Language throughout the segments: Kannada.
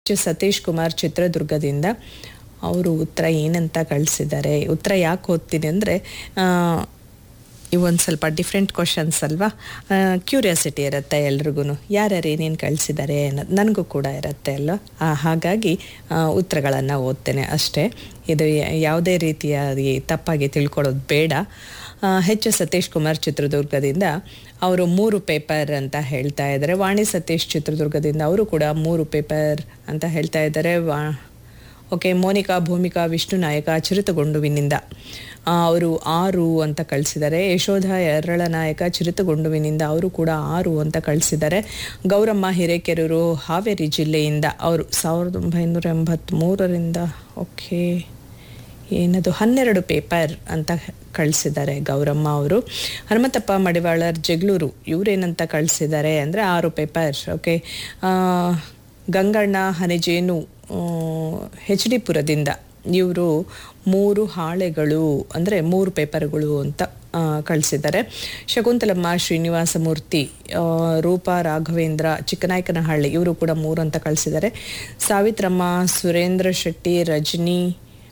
ಎಚ್ ಸತೀಶ್ ಕುಮಾರ್ ಚಿತ್ರದುರ್ಗದಿಂದ ಅವರು ಉತ್ತರ ಏನಂತ ಕಳಿಸಿದ್ದಾರೆ ಉತ್ತರ ಯಾಕೆ ಓದ್ತೀನಿ ಅಂದರೆ ಇವೊಂದು ಸ್ವಲ್ಪ ಡಿಫ್ರೆಂಟ್ ಕ್ವಶನ್ಸ್ ಅಲ್ವಾ ಕ್ಯೂರಿಯಾಸಿಟಿ ಇರುತ್ತೆ ಎಲ್ರಿಗೂ ಯಾರ್ಯಾರು ಏನೇನು ಕಳಿಸಿದ್ದಾರೆ ಅನ್ನೋದು ನನಗೂ ಕೂಡ ಇರುತ್ತೆ ಅಲ್ವ ಆ, ಹಾಗಾಗಿ ಉತ್ತರಗಳನ್ನು ಓದ್ತೇನೆ ಅಷ್ಟೇ ಇದು ಯ- ಯಾವುದೇ ರೀತಿಯಾಗಿ ತಪ್ಪಾಗಿ ತಿಳ್ಕೊಳ್ಳೋದು ಬೇಡ ಹೆಚ್ಚು ಸತೀಶ್ ಕುಮಾರ್ ಚಿತ್ರದುರ್ಗದಿಂದ ಅವರು ಮೂರು ಪೇಪರ್ ಅಂತ ಹೇಳ್ತಾ ಇದ್ದಾರೆ ವಾಣಿ ಸತೀಶ್ ಚಿತ್ರದುರ್ಗದಿಂದ ಅವರು ಕೂಡ ಮೂರು ಪೇಪರ್ ಅಂತ ಹೇಳ್ತಾ ಇದ್ದಾರೆ ವಾ ಓಕೆ ಮೋನಿಕಾ ಭೂಮಿಕಾ ವಿಷ್ಣು ನಾಯಕ ಚಿರುತಗೊಂಡುವಿನಿಂದ ಆ, ಅವರು ಆರು ಅಂತ ಕಳಿಸಿದ್ದಾರೆ ಯಶೋಧ ಎರಳ ನಾಯಕ ಚಿರುತಗೊಂಡುವಿನಿಂದ ಅವರು ಕೂಡ ಆರು ಅಂತ ಕಳಿಸಿದ್ದಾರೆ ಗೌರಮ್ಮ ಹಿರೇಕೆರೂರು ಹಾವೇರಿ ಜಿಲ್ಲೆಯಿಂದ ಅವರು ಸಾವಿರದ ಒಂಬೈನೂರ ಎಂಬತ್ತ್ಮೂರರಿಂದ ಓಕೆ ಏನದು ಹನ್ನೆರಡು ಪೇಪರ್ ಅಂತ ಕಳಿಸಿದ್ದಾರೆ ಗೌರಮ್ಮ ಅವರು ಹನುಮಂತಪ್ಪ ಮಡಿವಾಳರ್ ಜಗಳೂರು ಇವರೇನಂತ ಕಳಿಸಿದ್ದಾರೆ ಅಂದರೆ ಆರು ಪೇಪರ್ ಓಕೆ ಗಂಗಣ್ಣ ಹನಿಜೇನು ಹೆಚ್ ಡಿ ಪುರದಿಂದ ಇವರು ಮೂರು ಹಾಳೆಗಳು ಅಂದರೆ ಮೂರು ಪೇಪರ್ಗಳು ಅಂತ ಆ, ಕಳಿಸಿದ್ದಾರೆ ಶಕುಂತಲಮ್ಮ ಶ್ರೀನಿವಾಸ ಮೂರ್ತಿ ಆ, ರೂಪಾ ರಾಘವೇಂದ್ರ ಚಿಕ್ಕನಾಯಕನಹಳ್ಳಿ ಇವರು ಕೂಡ ಮೂರು ಅಂತ ಕಳಿಸಿದ್ದಾರೆ ಸಾವಿತ್ರಮ್ಮ ಸುರೇಂದ್ರ ಶೆಟ್ಟಿ ರಜನಿ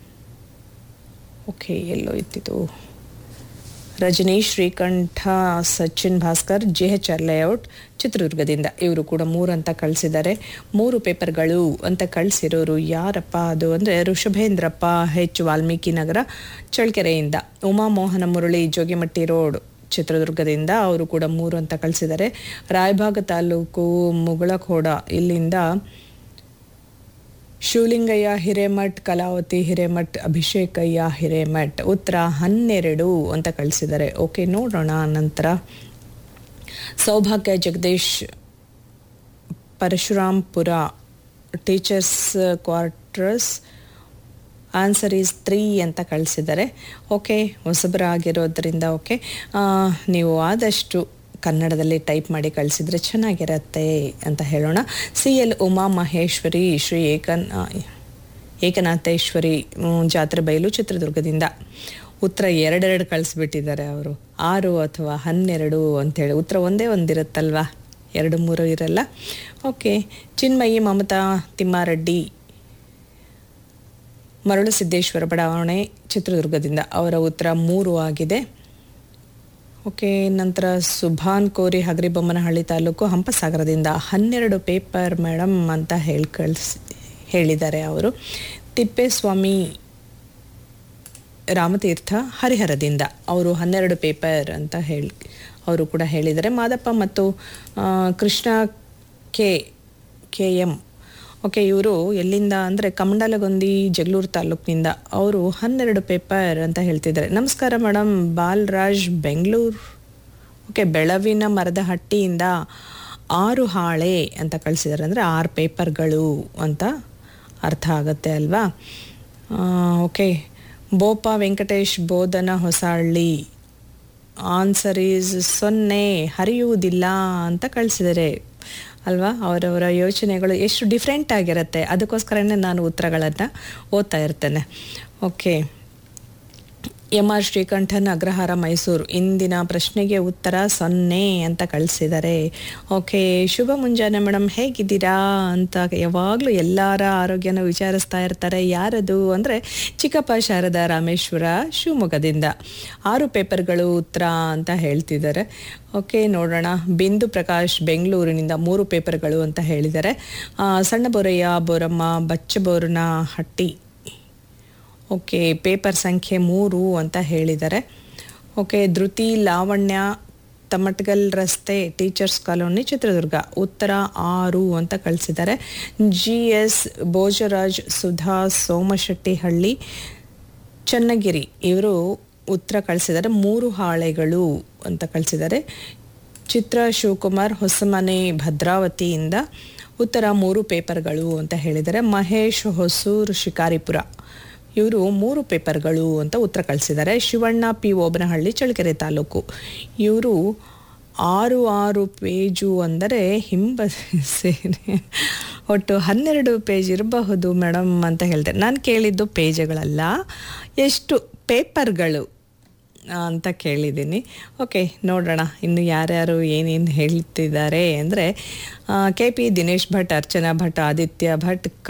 ಓಕೆ ಎಲ್ಲೋ ಇತ್ತಿದು Rajani Srikanta Sachin Bhaskar J H R layout ಚಿತ್ರದುರ್ಗದಿಂದ ಇವರು ಕೂಡ ಮೂರು ಅಂತ ಕಳಿಸಿದ್ದಾರೆ ಮೂರು ಪೇಪರ್ಗಳು ಅಂತ ಕಳಿಸಿರೋರು ಯಾರಪ್ಪ ಅದು ಅಂದರೆ ಋಷಭೇಂದ್ರಪ್ಪ ಹೆಚ್ ವಾಲ್ಮೀಕಿ ನಗರ ಚಳ್ಳಕೆರೆಯಿಂದ ಉಮಾ ಮೋಹನ ಮುರಳಿ ಜೋಗಿಮಟ್ಟಿ ರೋಡ್ ಚಿತ್ರದುರ್ಗದಿಂದ ಅವರು ಕೂಡ ಮೂರು ಅಂತ ಕಳಿಸಿದ್ದಾರೆ ರಾಯಭಾಗ ತಾಲೂಕು ಮುಗಳಖೋಡ ಇಲ್ಲಿಂದ ಶಿವಲಿಂಗಯ್ಯ ಹಿರೇಮಠ್ ಕಲಾವತಿ ಹಿರೇಮಠ್ ಅಭಿಷೇಕಯ್ಯ ಹಿರೇಮಠ್ ಉತ್ತರ ಹನ್ನೆರಡು ಅಂತ ಕಳಿಸಿದ್ದಾರೆ ಓಕೆ ನೋಡೋಣ ನಂತರ Saubhagya Jagadish Parashurampura teachers quarters answer is three ಅಂತ ಕಳಿಸಿದ್ದಾರೆ ಓಕೆ ಹೊಸಬರಾಗಿರೋದ್ರಿಂದ ಓಕೆ ಆ, ನೀವು ಆದಷ್ಟು ಕನ್ನಡದಲ್ಲಿ ಟೈಪ್ ಮಾಡಿ ಕಳಿಸಿದ್ರೆ ಚೆನ್ನಾಗಿರತ್ತೆ ಅಂತ ಹೇಳೋಣ ಸಿ ಎಲ್ ಉಮಾ ಮಹೇಶ್ವರಿ ಶ್ರೀ ಏಕನ್ ಆ, ಏಕನಾಥೇಶ್ವರಿ ಮ್, ಜಾತ್ರೆ ಬಯಲು ಚಿತ್ರದುರ್ಗದಿಂದ ಉತ್ತರ ಎರಡೆರಡು ಕಳಿಸ್ಬಿಟ್ಟಿದ್ದಾರೆ ಅವರು ಆರು ಅಥವಾ ಹನ್ನೆರಡು ಅಂತೇಳಿ ಉತ್ತರ ಒಂದೇ ಒಂದಿರುತ್ತಲ್ವಾ ಎರಡು ಮೂರು ಇರಲ್ಲ ಓಕೆ ಚಿನ್ಮಯಿ ಮಮತಾ ತಿಮ್ಮಾರೆಡ್ಡಿ ಮರಳು ಸಿದ್ದೇಶ್ವರ ಬಡಾವಣೆ ಚಿತ್ರದುರ್ಗದಿಂದ ಅವರ ಉತ್ತರ ಮೂರು ಆಗಿದೆ ಓಕೆ ನಂತರ ಸುಭಾನ್ ಕೋರಿ ಹಗರಿಬೊಮ್ಮನಹಳ್ಳಿ ತಾಲೂಕು ಹಂಪಸಾಗರದಿಂದ ಹನ್ನೆರಡು ಪೇಪರ್ ಮೇಡಮ್ ಅಂತ ಹೇಳಿ ಕಳಿಸಿ ಹೇಳಿದ್ದಾರೆ ಅವರು ತಿಪ್ಪೇಸ್ವಾಮಿ ರಾಮತೀರ್ಥ ಹರಿಹರದಿಂದ ಅವರು ಹನ್ನೆರಡು ಪೇಪರ್ ಅಂತ ಹೇಳಿ ಅವರು ಕೂಡ ಹೇಳಿದ್ದಾರೆ ಮಾದಪ್ಪ ಮತ್ತು ಆ, Krishna K K M okay ಇವರು ಎಲ್ಲಿಂದ ಅಂದರೆ ಕಮಂಡಲಗೊಂದಿ ಜಗಳೂರು ತಾಲೂಕಿನಿಂದ ಅವರು ಹನ್ನೆರಡು ಪೇಪರ್ ಅಂತ ಹೇಳ್ತಿದ್ದಾರೆ ನಮಸ್ಕಾರ ಮೇಡಮ್ ಬಾಲರಾಜ್ ಬೆಂಗಳೂರು ಓಕೆ ಬೆಳವಿನ ಮರದ ಹಟ್ಟಿಯಿಂದ ಆರು ಹಾಳೆ ಅಂತ ಕಳಿಸಿದ್ದಾರೆ ಅಂದರೆ ಆರು ಪೇಪರ್ಗಳು ಅಂತ ಅರ್ಥ ಆಗುತ್ತೆ ಅಲ್ವಾ okay Bopa Venkatesh Bodhana Hosahalli answer is ಸೊನ್ನೆ ಹರಿಯುವುದಿಲ್ಲ ಅಂತ ಕಳಿಸಿದ್ದಾರೆ ಅಲ್ವಾ ಅವರವರ ಯೋಚನೆಗಳು ಎಷ್ಟು ಡಿಫ್ರೆಂಟ್ ಆಗಿರುತ್ತೆ ಅದಕ್ಕೋಸ್ಕರನೇ ನಾನು ಉತ್ತರಗಳನ್ನು ಓದ್ತಾ ಇರ್ತೇನೆ okay M R Srikantan Agrahara Mysuru ಇಂದಿನ ಪ್ರಶ್ನೆಗೆ ಉತ್ತರ ಸೊನ್ನೆ ಅಂತ ಕಳಿಸಿದ್ದಾರೆ ಓಕೆ ಶುಭ ಮುಂಜಾನೆ ಮೇಡಮ್ ಹೇಗಿದ್ದೀರಾ ಅಂತ ಯಾವಾಗಲೂ ಎಲ್ಲರ ಆರೋಗ್ಯನ ವಿಚಾರಿಸ್ತಾ ಇರ್ತಾರೆ ಯಾರದು ಅಂದರೆ ಚಿಕ್ಕಪ್ಪ ಶಾರದಾ ರಾಮೇಶ್ವರ ಶಿವಮೊಗ್ಗದಿಂದ ಆರು ಪೇಪರ್ಗಳು ಉತ್ತರ ಅಂತ ಹೇಳ್ತಿದ್ದಾರೆ ಓಕೆ ನೋಡೋಣ ಬಿಂದು ಪ್ರಕಾಶ್ ಬೆಂಗಳೂರಿನಿಂದ ಮೂರು ಪೇಪರ್ಗಳು ಅಂತ ಹೇಳಿದ್ದಾರೆ ಆ, ಸಣ್ಣ ಬೋರಯ್ಯ ಬೋರಮ್ಮ ಬಚ್ಚಬೋರನ ಹಟ್ಟಿ ಓಕೆ ಪೇಪರ್ ಸಂಖ್ಯೆ ಮೂರು ಅಂತ ಹೇಳಿದ್ದಾರೆ ಓಕೆ ಧೃತಿ ಲಾವಣ್ಯ ತಮಟ್ಗಲ್ ರಸ್ತೆ ಟೀಚರ್ಸ್ ಕಾಲೋನಿ ಚಿತ್ರದುರ್ಗ ಉತ್ತರ ಆರು ಅಂತ ಕಳಿಸಿದ್ದಾರೆ ಜಿ ಎಸ್ ಭೋಜರಾಜ್ ಸುಧಾ ಸೋಮಶೆಟ್ಟಿಹಳ್ಳಿ ಚನ್ನಗಿರಿ ಇವರು ಉತ್ತರ ಕಳಿಸಿದ್ದಾರೆ ಮೂರು ಹಾಳೆಗಳು ಅಂತ ಕಳಿಸಿದ್ದಾರೆ ಚಿತ್ರ ಶಿವಕುಮಾರ್ ಹೊಸಮನೆ ಭದ್ರಾವತಿಯಿಂದ ಉತ್ತರ ಮೂರು ಪೇಪರ್ಗಳು ಅಂತ ಹೇಳಿದ್ದಾರೆ ಮಹೇಶ್ ಹೊಸೂರು ಶಿಕಾರಿಪುರ ಇವರು ಮೂರು ಪೇಪರ್ಗಳು ಅಂತ ಉತ್ತರ ಕಳಿಸಿದ್ದಾರೆ ಶಿವಣ್ಣ ಪಿ ಓಬನಹಳ್ಳಿ ಚಳ್ಳಕೆರೆ ತಾಲೂಕು ಇವರು ಆರು ಆರು ಪೇಜು ಅಂದರೆ ಹಿಂಬ ಸೇನೆ ಒಟ್ಟು ಹನ್ನೆರಡು ಪೇಜ್ ಇರಬಹುದು ಮೇಡಮ್ ಅಂತ ಹೇಳಿದೆ ನಾನು ಕೇಳಿದ್ದು ಪೇಜುಗಳಲ್ಲ ಎಷ್ಟು ಪೇಪರ್ಗಳು ಅಂತ ಕೇಳಿದ್ದೀನಿ ಓಕೆ ನೋಡೋಣ ಇನ್ನು ಯಾರ್ಯಾರು ಏನೇನು ಹೇಳ್ತಿದ್ದಾರೆ ಅಂದರೆ ಕೆ ಪಿ ದಿನೇಶ್ ಭಟ್ ಅರ್ಚನಾ ಭಟ್ ಆದಿತ್ಯ ಭಟ್